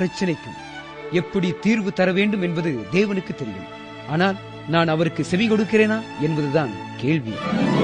பிரச்சனைக்கும் எப்படி தீர்வு தர வேண்டும் என்பது தேவனுக்கு தெரியும் ஆனால் நான் அவருக்கு செவி கொடுக்கிறேனா என்பதுதான் கேள்வி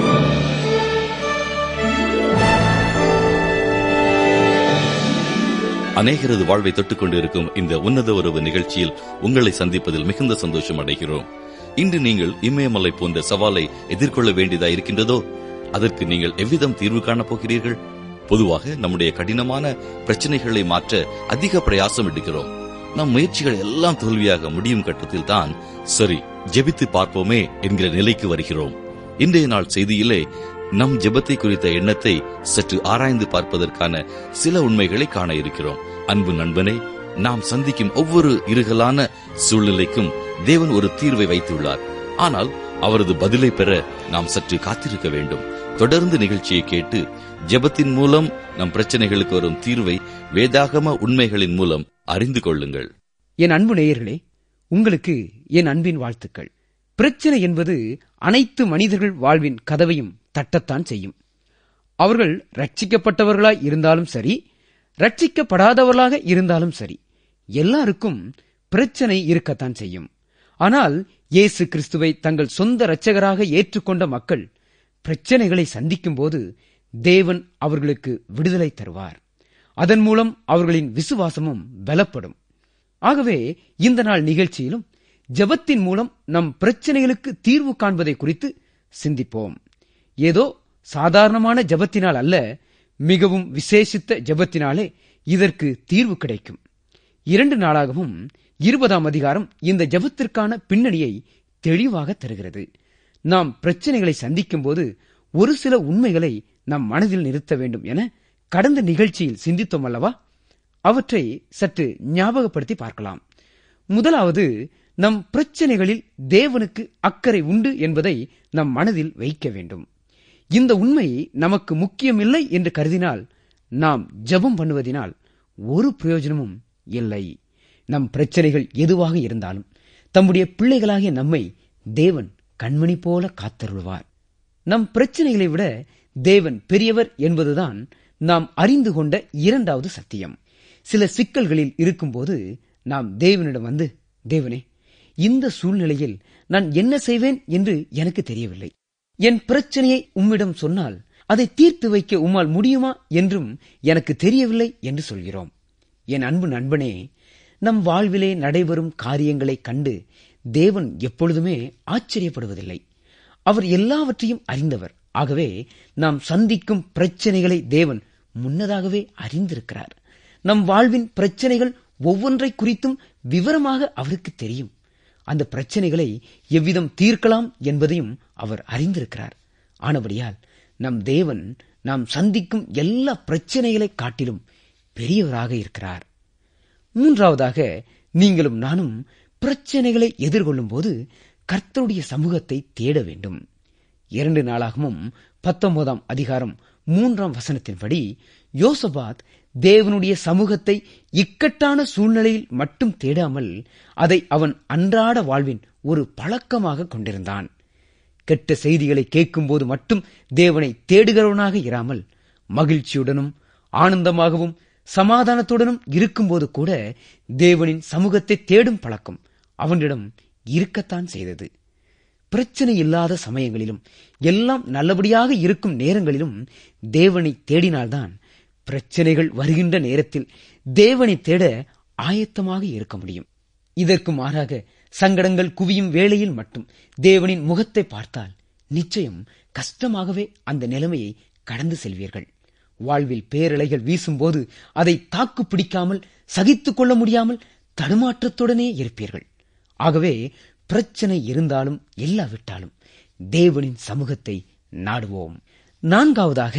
அநேகரது வாழ்வை தொட்டுக் கொண்டிருக்கும் இந்த உன்னத உறவு நிகழ்ச்சியில் உங்களை சந்திப்பதில் மிகுந்த சந்தோஷம் அடைகிறோம் இன்று நீங்கள் இமயமலை போன்ற சவாலை எதிர்கொள்ள வேண்டியதா இருக்கின்றதோ அதற்கு நீங்கள் எவ்விதம் தீர்வு காணப் போகிறீர்கள் பொதுவாக நம்முடைய கடினமான பிரச்சனைகளை மாற்ற அதிக பிரயாசம் எடுக்கிறோம் நம் முயற்சிகள் எல்லாம் தோல்வியாக முடியும் கட்டத்தில் தான் சரி ஜெபித்து பார்ப்போமே என்கிற நிலைக்கு வருகிறோம் இன்றைய நாள் செய்தியிலே நம் ஜெபத்தை குறித்த எண்ணத்தை சற்று ஆராய்ந்து பார்ப்பதற்கான சில உண்மைகளை காண இருக்கிறோம் அன்பு நண்பனே நாம் சந்திக்கும் ஒவ்வொரு இருகலான சூழ்நிலைக்கும் தேவன் ஒரு தீர்வை வைத்துள்ளார் ஆனால் அவரது பதிலை பெற நாம் சற்று காத்திருக்க வேண்டும் தொடர்ந்து நிகழ்ச்சியை கேட்டு ஜெபத்தின் மூலம் நம் பிரச்சனைகளுக்கு வரும் தீர்வை வேதாகம உண்மைகளின் மூலம் அறிந்து கொள்ளுங்கள் என் அன்பு நேயர்களே உங்களுக்கு என் அன்பின் வாழ்த்துக்கள் பிரச்சனை என்பது அனைத்து மனிதர்கள் வாழ்வின் கதவையும் தட்டத்தான் செய்யும் அவர்கள் ரட்சிக்கப்பட்டவர்களாய் இருந்தாலும் சரி ரட்சிக்கப்படாதவர்களாக இருந்தாலும் சரி எல்லாருக்கும் பிரச்சனை இருக்கத்தான் செய்யும் ஆனால் இயேசு கிறிஸ்துவை தங்கள் சொந்த இரட்சகராக ஏற்றுக்கொண்ட மக்கள் பிரச்சனைகளை சந்திக்கும் போது தேவன் அவர்களுக்கு விடுதலை தருவார் அதன் மூலம் அவர்களின் விசுவாசமும் பலப்படும் ஆகவே இந்த நாள் நிகழ்ச்சியிலும் ஜெபத்தின் மூலம் நம் பிரச்சனைகளுக்கு தீர்வு காண்பதை குறித்து சிந்திப்போம் ஏதோ சாதாரணமான ஜெபத்தினால் அல்ல மிகவும் விசேஷித்த ஜெபத்தினாலே இதற்கு தீர்வு கிடைக்கும் இரண்டு நாளாகவும் இருபதாம் அதிகாரம் இந்த ஜெபத்திற்கான பின்னணியை தெளிவாக தருகிறது நாம் பிரச்சனைகளை சந்திக்கும் போது ஒரு சில உண்மைகளை நம் மனதில் நிறுத்த வேண்டும் என கடந்த நிகழ்ச்சியில் சிந்தித்தோம் அல்லவா அவற்றை சற்று ஞாபகப்படுத்தி பார்க்கலாம் முதலாவது நம் பிரச்சனைகளில் தேவனுக்கு அக்கறை உண்டு என்பதை நம் மனதில் வைக்க வேண்டும் இந்த உண்மை நமக்கு முக்கியமில்லை என்று கருதினால் நாம் ஜெபம் பண்ணுவதினால் ஒரு பிரயோஜனமும் இல்லை நம் பிரச்சனைகள் எதுவாக இருந்தாலும் தம்முடைய பிள்ளைகளாகிய நம்மை தேவன் கண்மணி போல காத்தருள்வார் நம் பிரச்சனைகளை விட தேவன் பெரியவர் என்பதுதான் நாம் அறிந்து கொண்ட இரண்டாவது சத்தியம் சில சிக்கல்களில் இருக்கும்போது நாம் தேவனிடம் வந்து தேவனே இந்த சூழ்நிலையில் நான் என்ன செய்வேன் என்று எனக்கு தெரியவில்லை என் பிரச்சனையை உம்மிடம் சொன்னால் அதை தீர்த்து வைக்க உம்மால் முடியுமா என்றும் எனக்கு தெரியவில்லை என்று சொல்கிறோம் என் அன்பு நண்பனே நம் வாழ்விலே நடைபெறும் காரியங்களைக் கண்டு தேவன் எப்பொழுதுமே ஆச்சரியப்படுவதில்லை அவர் எல்லாவற்றையும் அறிந்தவர் ஆகவே நாம் சந்திக்கும் பிரச்சனைகளை தேவன் முன்னதாகவே அறிந்திருக்கிறார் நம் வாழ்வின் பிரச்சனைகள் ஒவ்வொன்றை குறித்தும் விவரமாக அவருக்கு தெரியும் அந்த பிரச்சனைகளை எவ்விதம் தீர்க்கலாம் என்பதையும் அவர் அறிந்திருக்கிறார் ஆனபடியால் நம் தேவன் நாம் சந்திக்கும் எல்லா பிரச்சனைகளை காட்டிலும் பெரியவராக இருக்கிறார் மூன்றாவதாக நீங்களும் நானும் பிரச்சனைகளை எதிர்கொள்ளும் போது கர்த்தருடைய சமூகத்தை தேட வேண்டும் இரண்டு நாளாகவும் பத்தொன்பதாம் அதிகாரம் மூன்றாம் வசனத்தின்படி யோசபாத் தேவனுடைய சமூகத்தை இக்கட்டான சூழ்நிலையில் மட்டும் தேடாமல் அதை அவன் அன்றாட வாழ்வின் ஒரு பழக்கமாக கொண்டிருந்தான் கெட்ட செய்திகளை கேட்கும்போது மட்டும் தேவனை தேடுகிறவனாக இராமல் மகிழ்ச்சியுடனும் ஆனந்தமாகவும் சமாதானத்துடனும் இருக்கும்போது கூட தேவனின் சமூகத்தை தேடும் பழக்கம் அவனிடம் இருக்கத்தான் செய்தது பிரச்சனை இல்லாத சமயங்களிலும் எல்லாம் நல்லபடியாக இருக்கும் நேரங்களிலும் தேவனை தேடினால்தான் பிரச்சனைகள் வருகின்ற நேரத்தில் தேவனை தேட ஆயத்தமாக இருக்க முடியும் இதற்கு மாறாக சங்கடங்கள் குவியும் வேளையில் மட்டும் தேவனின் முகத்தை பார்த்தால் நிச்சயம் கஷ்டமாகவே அந்த நிலைமையை கடந்து செல்வீர்கள் வாழ்வில் பேரலைகள் வீசும்போது அதை தாக்கு பிடிக்காமல் சகித்துக் கொள்ள முடியாமல் தடுமாற்றத்துடனே இருப்பீர்கள் ஆகவே பிரச்சனை இருந்தாலும் இல்லாவிட்டாலும் தேவனின் சமூகத்தை நாடுவோம் நான்காவதாக